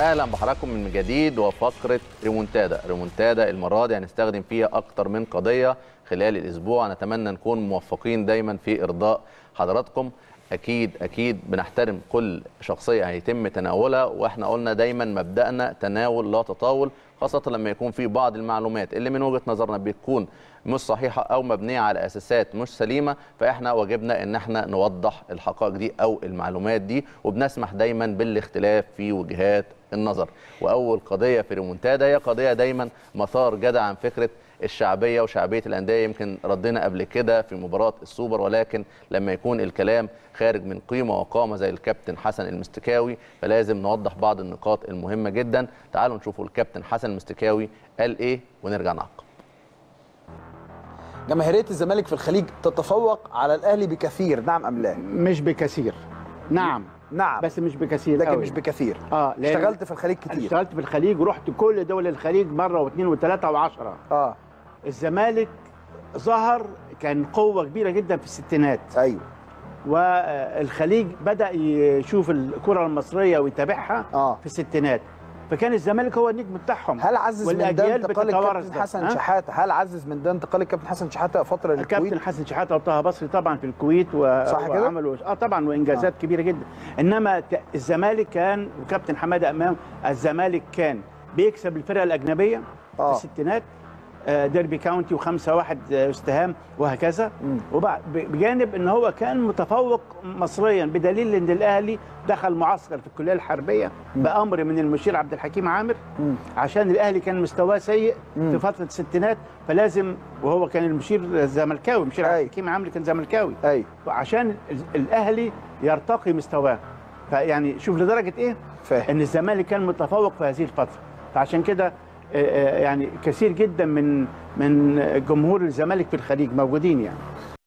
اهلا بحضراتكم من جديد وفقره ريمونتادا ريمونتادا المره دي هنستخدم فيها اكتر من قضيه خلال الاسبوع نتمنى نكون موفقين دايما في ارضاء حضراتكم اكيد اكيد بنحترم كل شخصيه هيتم تناولها واحنا قلنا دايما مبدانا تناول لا تطاول خاصه لما يكون في بعض المعلومات اللي من وجهه نظرنا بتكون مش صحيحه او مبنيه على اساسات مش سليمه فاحنا واجبنا ان احنا نوضح الحقائق دي او المعلومات دي وبنسمح دايما بالاختلاف في وجهات النظر واول قضيه في ريمونتادا هي قضيه دايما مثار جدل عن فكره الشعبيه وشعبيه الانديه يمكن ردينا قبل كده في مباراه السوبر ولكن لما يكون الكلام خارج من قيمه وقامه زي الكابتن حسن المستكاوي فلازم نوضح بعض النقاط المهمه جدا تعالوا نشوفوا الكابتن حسن المستكاوي قال ايه ونرجع نعقب جماهيريه الزمالك في الخليج تتفوق على الاهلي بكثير نعم ام لا مش بكثير نعم نعم بس مش بكثير لكن قوي. مش بكثير اه لأن اشتغلت في الخليج أنا كتير اشتغلت في الخليج ورحت كل دول الخليج مره واثنين وثلاثه وعشرة اه الزمالك ظهر كان قوه كبيره جدا في الستينات ايوه والخليج بدا يشوف الكره المصريه ويتابعها اه في الستينات فكان الزمالك هو النجم بتاعهم هل عزز من ده والأجيال انتقال بتتوارث الكابتن ده. حسن ها؟ شحاته هل عزز من ده انتقال الكابتن حسن شحاته فتره للكويت الكابتن حسن شحاته وطه بصري طبعا في الكويت و... صح كده؟ وعملوا اه طبعا وانجازات آه. كبيره جدا انما ت- الزمالك كان وكابتن حماده امام الزمالك كان بيكسب الفرق الاجنبيه آه. في الستينات آه، ديربي كاونتي وخمسة واحد آه، استهام وهكذا مم. وبعد بجانب ان هو كان متفوق مصريا بدليل ان الاهلي دخل معسكر في الكليه الحربيه بامر من المشير عبد الحكيم عامر مم. عشان الاهلي كان مستواه سيء مم. في فتره الستينات فلازم وهو كان المشير زملكاوي المشير عبد أي. الحكيم عامر كان زملكاوي ايوه عشان ال- الاهلي يرتقي مستواه فيعني شوف لدرجه ايه فاهم ان الزمالك كان متفوق في هذه الفتره فعشان كده آه، آه، يعني كثير جدا من من جمهور الزمالك في الخليج موجودين يعني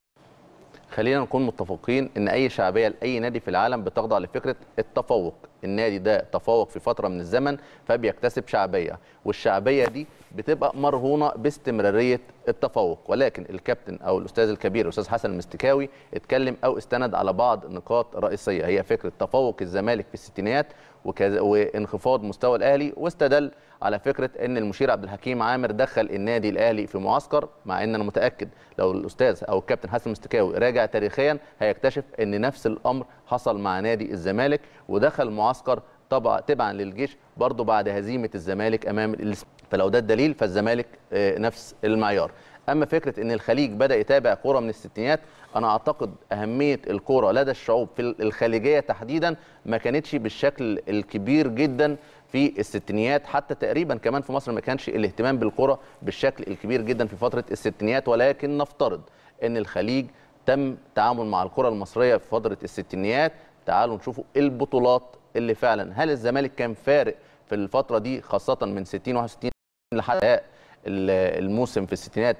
خلينا نكون متفقين ان اي شعبيه لاي نادي في العالم بتخضع لفكره التفوق النادي ده تفوق في فتره من الزمن فبيكتسب شعبيه والشعبيه دي بتبقى مرهونه باستمراريه التفوق ولكن الكابتن او الاستاذ الكبير الاستاذ حسن المستكاوي اتكلم او استند على بعض نقاط رئيسيه هي فكره تفوق الزمالك في الستينيات وكذا وانخفاض مستوى الاهلي واستدل على فكره ان المشير عبد الحكيم عامر دخل النادي الاهلي في معسكر مع ان انا متاكد لو الاستاذ او الكابتن حسن المستكاوي راجع تاريخيا هيكتشف ان نفس الامر حصل مع نادي الزمالك ودخل معسكر طبعا تبعا للجيش برضه بعد هزيمه الزمالك امام الاسم فلو ده الدليل فالزمالك آه، نفس المعيار اما فكره ان الخليج بدا يتابع كوره من الستينات انا اعتقد اهميه الكوره لدى الشعوب في الخليجيه تحديدا ما كانتش بالشكل الكبير جدا في الستينيات حتى تقريبا كمان في مصر ما كانش الاهتمام بالكره بالشكل الكبير جدا في فتره الستينيات ولكن نفترض ان الخليج تم التعامل مع الكره المصريه في فتره الستينيات تعالوا نشوفوا البطولات اللي فعلا هل الزمالك كان فارق في الفتره دي خاصه من 60 61 لحد ال- الموسم في الستينات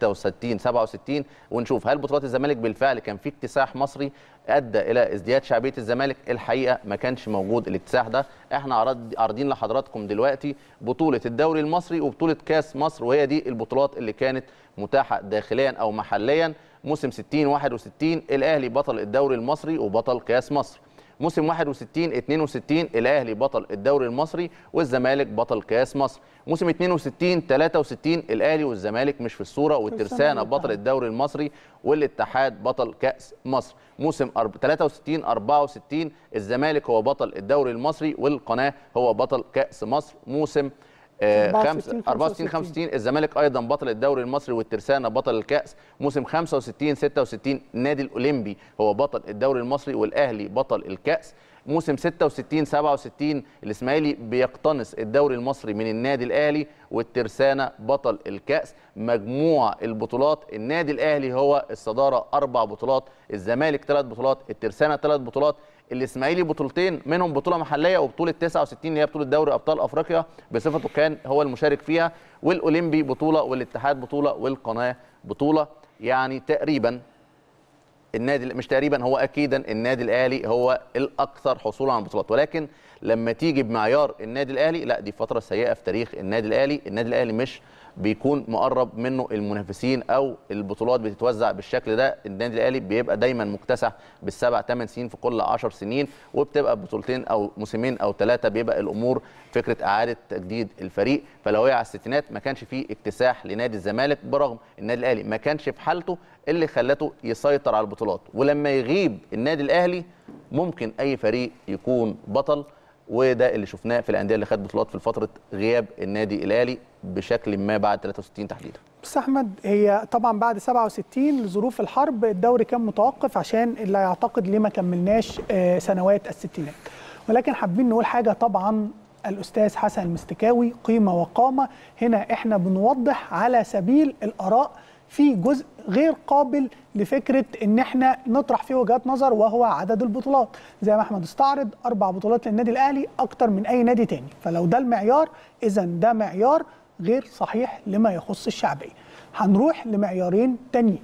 66 67 ونشوف هل بطولات الزمالك بالفعل كان في اكتساح مصري ادى الى ازدياد شعبيه الزمالك الحقيقه ما كانش موجود الاكتساح ده احنا عرض- عارضين لحضراتكم دلوقتي بطوله الدوري المصري وبطوله كاس مصر وهي دي البطولات اللي كانت متاحه داخليا او محليا موسم 60 61 الاهلي بطل الدوري المصري وبطل كاس مصر موسم 61 62 الاهلي بطل الدوري المصري والزمالك بطل كاس مصر موسم 62 63 الاهلي والزمالك مش في الصوره والترسانه بطل الدوري المصري والاتحاد بطل كاس مصر موسم أرب- 63 64 الزمالك هو بطل الدوري المصري والقناه هو بطل كاس مصر موسم آه، 64 خمسة- 64 65 الزمالك ايضا بطل الدوري المصري والترسانه بطل الكاس موسم 65 66 النادي الاولمبي هو بطل الدوري المصري والاهلي بطل الكاس موسم 66 67 الاسماعيلي بيقتنص الدوري المصري من النادي الاهلي والترسانه بطل الكاس مجموع البطولات النادي الاهلي هو الصداره اربع بطولات الزمالك ثلاث بطولات الترسانه ثلاث بطولات الاسماعيلي بطولتين منهم بطوله محليه وبطوله 69 اللي هي بطوله دوري ابطال افريقيا بصفته كان هو المشارك فيها والاولمبي بطوله والاتحاد بطوله والقناه بطوله يعني تقريبا النادي مش تقريبا هو اكيدا النادي الاهلي هو الاكثر حصولا على البطولات ولكن لما تيجي بمعيار النادي الاهلي لا دي فتره سيئه في تاريخ النادي الاهلي النادي الاهلي مش بيكون مقرب منه المنافسين او البطولات بتتوزع بالشكل ده النادي الاهلي بيبقى دايما مكتسح بالسبع ثمان سنين في كل 10 سنين وبتبقى بطولتين او موسمين او ثلاثه بيبقى الامور فكره اعاده تجديد الفريق فلو هي على الستينات ما كانش فيه اكتساح لنادي الزمالك برغم النادي الاهلي ما كانش في حالته اللي خلته يسيطر على البطولات ولما يغيب النادي الاهلي ممكن اي فريق يكون بطل وده اللي شفناه في الانديه اللي خدت بطولات في فتره غياب النادي الاهلي بشكل ما بعد 63 تحديدا بس احمد هي طبعا بعد 67 لظروف الحرب الدوري كان متوقف عشان اللي يعتقد ليه ما كملناش آه، سنوات الستينات ولكن حابين نقول حاجه طبعا الاستاذ حسن المستكاوي قيمه وقامه هنا احنا بنوضح على سبيل الاراء في جزء غير قابل لفكره ان احنا نطرح فيه وجهات نظر وهو عدد البطولات زي ما احمد استعرض اربع بطولات للنادي الاهلي اكتر من اي نادي تاني فلو ده المعيار اذا ده معيار غير صحيح لما يخص الشعبيه هنروح لمعيارين تانيين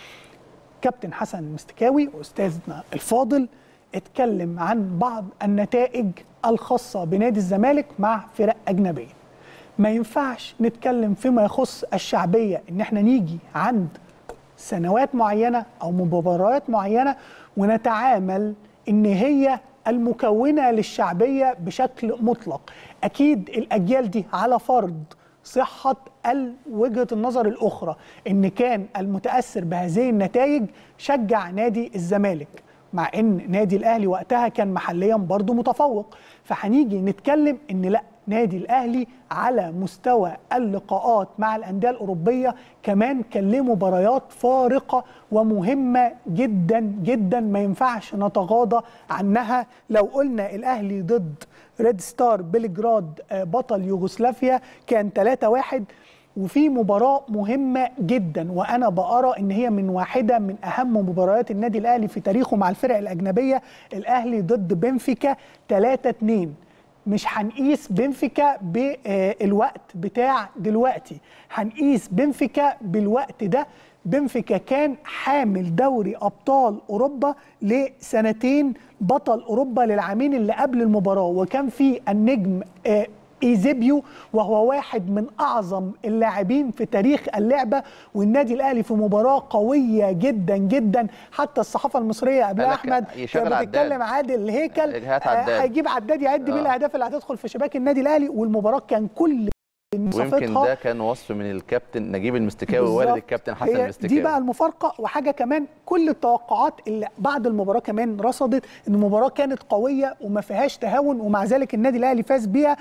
كابتن حسن المستكاوي واستاذنا الفاضل اتكلم عن بعض النتائج الخاصه بنادي الزمالك مع فرق اجنبيه ما ينفعش نتكلم فيما يخص الشعبيه ان احنا نيجي عند سنوات معينه او مباريات معينه ونتعامل ان هي المكونه للشعبيه بشكل مطلق اكيد الاجيال دي على فرض صحه ال- وجهه النظر الاخرى ان كان المتاثر بهذه النتائج شجع نادي الزمالك مع ان نادي الاهلي وقتها كان محليا برضه متفوق فهنيجي نتكلم ان لا نادي الاهلي على مستوى اللقاءات مع الانديه الاوروبيه كمان كان له مباريات فارقه ومهمه جدا جدا ما ينفعش نتغاضى عنها لو قلنا الاهلي ضد ريد ستار بلجراد آه، بطل يوغوسلافيا كان 3-1 وفي مباراة مهمة جدا وأنا بأرى إن هي من واحدة من أهم مباريات النادي الأهلي في تاريخه مع الفرق الأجنبية الأهلي ضد بنفيكا 3-2 مش هنقيس بنفيكا بالوقت بتاع دلوقتي هنقيس بنفيكا بالوقت ده بنفيكا كان حامل دوري ابطال اوروبا لسنتين بطل اوروبا للعامين اللي قبل المباراه وكان في النجم آه، ايزيبيو وهو واحد من اعظم اللاعبين في تاريخ اللعبه والنادي الاهلي في مباراه قويه جدا جدا حتى الصحافه المصريه قبلها قال لك احمد يشغل كانت عداد. بتتكلم عادل هيكل هات آه، عداد. هيجيب عداد يعد بيه آه. الاهداف اللي هتدخل في شباك النادي الاهلي والمباراه كان كل ويمكن صفتها ده كان وصف من الكابتن نجيب المستكاوي والد بالظبط. الكابتن حسن هي المستكاوي دي بقى المفارقه وحاجه كمان كل التوقعات اللي بعد المباراه كمان رصدت ان المباراه كانت قويه وما فيهاش تهاون ومع ذلك النادي الاهلي فاز بيها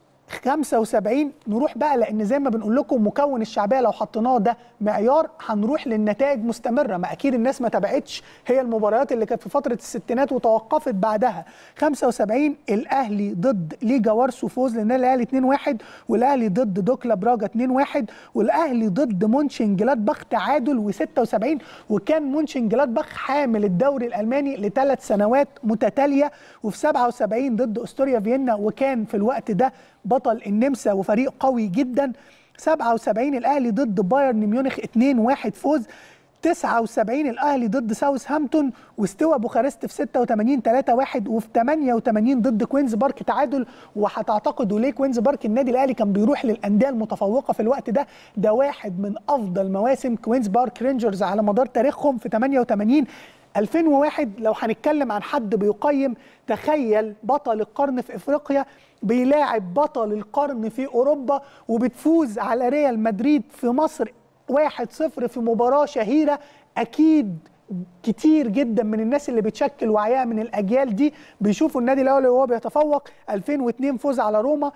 75 نروح بقى لان زي ما بنقول لكم مكون الشعبيه لو حطيناه ده معيار هنروح للنتائج مستمره ما اكيد الناس ما تابعتش هي المباريات اللي كانت في فتره الستينات وتوقفت بعدها 75 الاهلي ضد ليجا وارسو فوز للنادي الاهلي 2-1 والاهلي ضد دوكلا براجا 2-1 والاهلي ضد مونشن جلادباخ تعادل و76 وكان مونشن جلادباخ حامل الدوري الالماني لثلاث سنوات متتاليه وفي 77 ضد استوريا فيينا وكان في الوقت ده بطل النمسا وفريق قوي جدا 77 الاهلي ضد بايرن ميونخ 2-1 فوز 79 الاهلي ضد ساوثهامبتون واستوى بوخارست في 86 3-1 وفي 88 ضد كوينز بارك تعادل وهتعتقدوا ليه كوينز بارك النادي الاهلي كان بيروح للانديه المتفوقه في الوقت ده ده واحد من افضل مواسم كوينز بارك رينجرز على مدار تاريخهم في 88 2001 لو هنتكلم عن حد بيقيم تخيل بطل القرن في افريقيا بيلاعب بطل القرن في اوروبا وبتفوز على ريال مدريد في مصر 1-0 في مباراه شهيره اكيد كتير جدا من الناس اللي بتشكل وعيها من الاجيال دي بيشوفوا النادي الاهلي وهو بيتفوق 2002 فوز على روما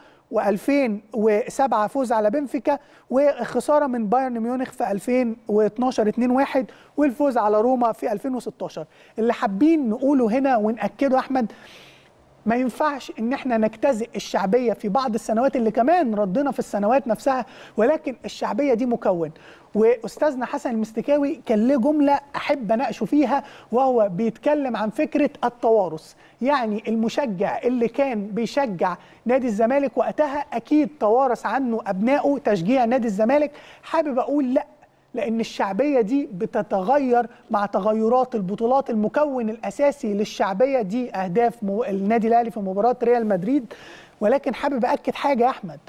و2007 فوز على بنفيكا وخساره من بايرن ميونخ في 2012 2-1 والفوز على روما في 2016 اللي حابين نقوله هنا ونأكده احمد ما ينفعش ان احنا نجتزئ الشعبيه في بعض السنوات اللي كمان ردنا في السنوات نفسها ولكن الشعبيه دي مكون واستاذنا حسن المستكاوي كان له جمله احب اناقشه فيها وهو بيتكلم عن فكره التوارث يعني المشجع اللي كان بيشجع نادي الزمالك وقتها اكيد توارث عنه ابنائه تشجيع نادي الزمالك حابب اقول لا لان الشعبيه دي بتتغير مع تغيرات البطولات المكون الاساسي للشعبيه دي اهداف مو- النادي الاهلي في مباراه ريال مدريد ولكن حابب اكد حاجه يا احمد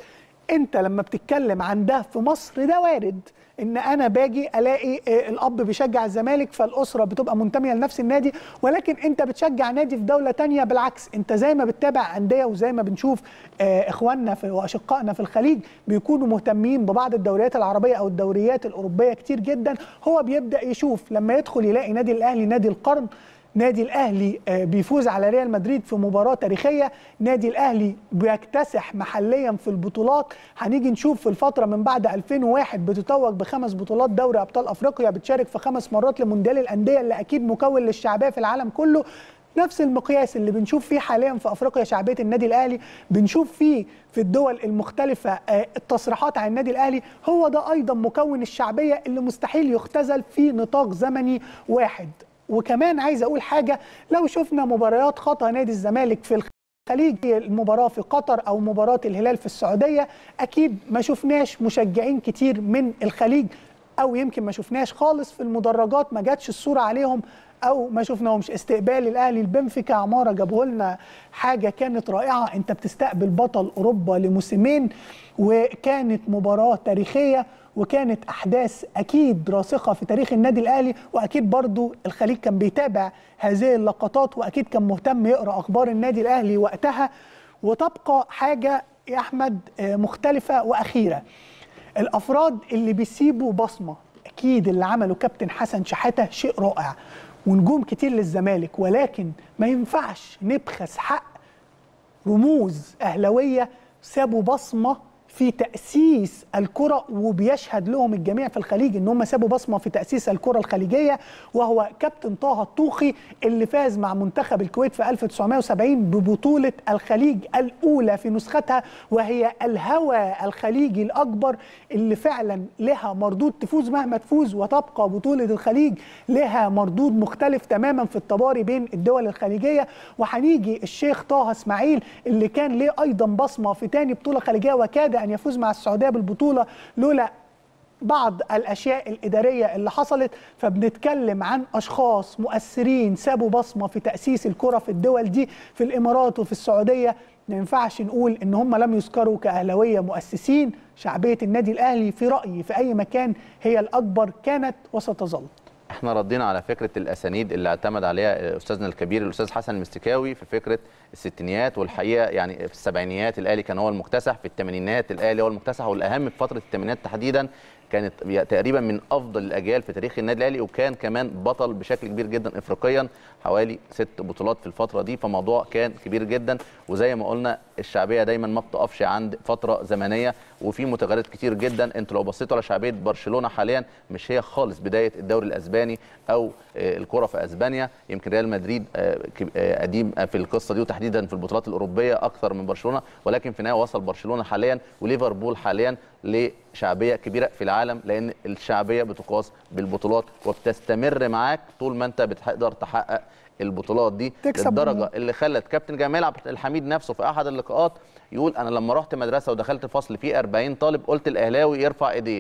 انت لما بتتكلم عن ده في مصر ده وارد ان انا باجي الاقي آه، الاب بيشجع الزمالك فالاسره بتبقى منتميه لنفس النادي ولكن انت بتشجع نادي في دوله تانية بالعكس انت زي ما بتتابع انديه وزي ما بنشوف آه، اخواننا في واشقائنا في الخليج بيكونوا مهتمين ببعض الدوريات العربيه او الدوريات الاوروبيه كتير جدا هو بيبدا يشوف لما يدخل يلاقي نادي الاهلي نادي القرن نادي الاهلي آه، بيفوز على ريال مدريد في مباراه تاريخيه نادي الاهلي بيكتسح محليا في البطولات هنيجي نشوف في الفتره من بعد 2001 بتتوج بخمس بطولات دوري ابطال افريقيا بتشارك في خمس مرات لمونديال الانديه اللي اكيد مكون للشعبيه في العالم كله نفس المقياس اللي بنشوف فيه حاليا في افريقيا شعبيه النادي الاهلي بنشوف فيه في الدول المختلفه آه، التصريحات عن النادي الاهلي هو ده ايضا مكون الشعبيه اللي مستحيل يختزل في نطاق زمني واحد وكمان عايز اقول حاجه لو شفنا مباريات خطا نادي الزمالك في الخليج المباراه في قطر او مباراه الهلال في السعوديه اكيد ما شفناش مشجعين كتير من الخليج او يمكن ما شفناش خالص في المدرجات ما جاتش الصوره عليهم او ما شفناهمش استقبال الاهلي البنفيكا عماره جابوا لنا حاجه كانت رائعه انت بتستقبل بطل اوروبا لموسمين وكانت مباراه تاريخيه وكانت احداث اكيد راسخه في تاريخ النادي الاهلي واكيد برضو الخليج كان بيتابع هذه اللقطات واكيد كان مهتم يقرا اخبار النادي الاهلي وقتها وتبقى حاجه يا احمد آه، مختلفه واخيره الافراد اللي بيسيبوا بصمه اكيد اللي عمله كابتن حسن شحاته شيء رائع ونجوم كتير للزمالك ولكن ما ينفعش نبخس حق رموز اهلاويه سابوا بصمه في تاسيس الكره وبيشهد لهم الجميع في الخليج ان هم سابوا بصمه في تاسيس الكره الخليجيه وهو كابتن طه الطوخي اللي فاز مع منتخب الكويت في 1970 ببطوله الخليج الاولى في نسختها وهي الهوى الخليجي الاكبر اللي فعلا لها مردود تفوز مهما تفوز وتبقى بطوله الخليج لها مردود مختلف تماما في الطباري بين الدول الخليجيه وهنيجي الشيخ طه اسماعيل اللي كان ليه ايضا بصمه في تاني بطوله خليجيه وكاد ان يفوز مع السعوديه بالبطوله لولا بعض الاشياء الاداريه اللي حصلت فبنتكلم عن اشخاص مؤثرين سابوا بصمه في تاسيس الكره في الدول دي في الامارات وفي السعوديه ما ينفعش نقول ان هم لم يذكروا كاهلاويه مؤسسين شعبيه النادي الاهلي في رايي في اي مكان هي الاكبر كانت وستظل احنا ردينا على فكره الاسانيد اللي اعتمد عليها استاذنا الكبير الاستاذ حسن المستكاوي في فكره الستينيات والحقيقه يعني في السبعينيات الاهلي كان هو المكتسح في الثمانينات الاهلي هو المكتسح والاهم في فتره الثمانينات تحديدا كانت تقريبا من افضل الاجيال في تاريخ النادي الاهلي وكان كمان بطل بشكل كبير جدا افريقيا حوالي ست بطولات في الفتره دي فموضوع كان كبير جدا وزي ما قلنا الشعبيه دايما ما بتقفش عند فتره زمنيه وفي متغيرات كتير جدا انتوا لو بصيتوا على شعبيه برشلونه حاليا مش هي خالص بدايه الدوري الاسباني او آه، الكره في اسبانيا يمكن ريال مدريد آه، كب- آه، قديم في القصه دي وتحديدا في البطولات الاوروبيه اكثر من برشلونه ولكن في النهايه وصل برشلونه حاليا وليفربول حاليا لشعبيه كبيره في العالم لان الشعبيه بتقاس بالبطولات وبتستمر معاك طول ما انت بتقدر تحقق البطولات دي تكسب للدرجه بمو- اللي خلت كابتن جمال عبد الحميد نفسه في احد اللقاءات يقول انا لما رحت مدرسه ودخلت فصل فيه 40 طالب قلت الاهلاوي يرفع ايديه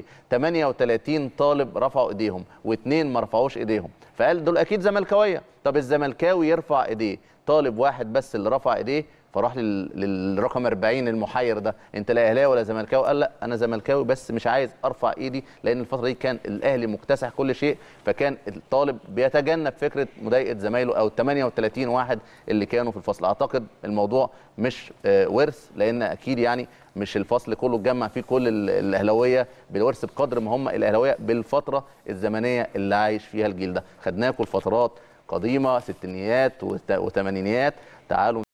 38 طالب رفعوا ايديهم واثنين ما رفعوش ايديهم فقال دول اكيد زملكاويه طب الزملكاوي يرفع ايديه طالب واحد بس اللي رفع ايديه فراح لل- للرقم 40 المحير ده انت لا اهلاوي ولا زملكاوي قال لا انا زملكاوي بس مش عايز ارفع ايدي لان الفتره دي كان الاهلي مكتسح كل شيء فكان الطالب بيتجنب فكره مضايقه زمايله او ال 38 واحد اللي كانوا في الفصل اعتقد الموضوع مش آه، ورث لان اكيد يعني مش الفصل كله اتجمع فيه كل ال- الاهلاويه بالورث بقدر ما هم الاهلاويه بالفتره الزمنيه اللي عايش فيها الجيل ده خدناكم الفترات قديمه ستينيات وت- وثمانينيات تعالوا